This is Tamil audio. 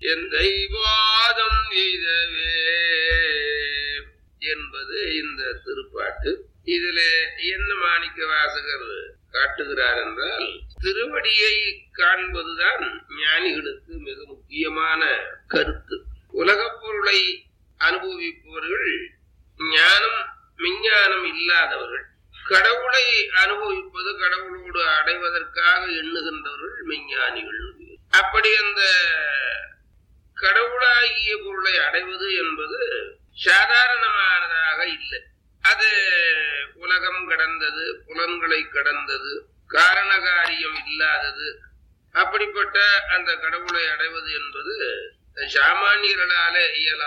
எந்தை வாதம் எய்தவே என்பது இந்த திருப்பாட்டு இதுல என்ன மாணிக்க வாசகர் காட்டுகிறார் என்றால் திருவடியை காண்பதுதான் ஞானிகளுக்கு மிக முக்கியமான கருத்து உலகப் பொருளை அனுபவிப்பவர்கள் ஞானம் விஞ்ஞானம் இல்லாதவர்கள் கடவுளை அனுபவிப்பது கடவுளோடு அடைவதற்காக எண்ணுகின்றவர்கள் மெஞ்ஞானிகள் அப்படி அந்த கடவுளாகிய பொருளை அடைவது என்பது சாதாரணமானதாக இல்லை அது உலகம் கடந்தது புலன்களை கடந்தது காரணகாரியம் இல்லாதது அப்படிப்பட்ட அந்த கடவுளை அடைவது என்பது சாமானியர்களால இயலாத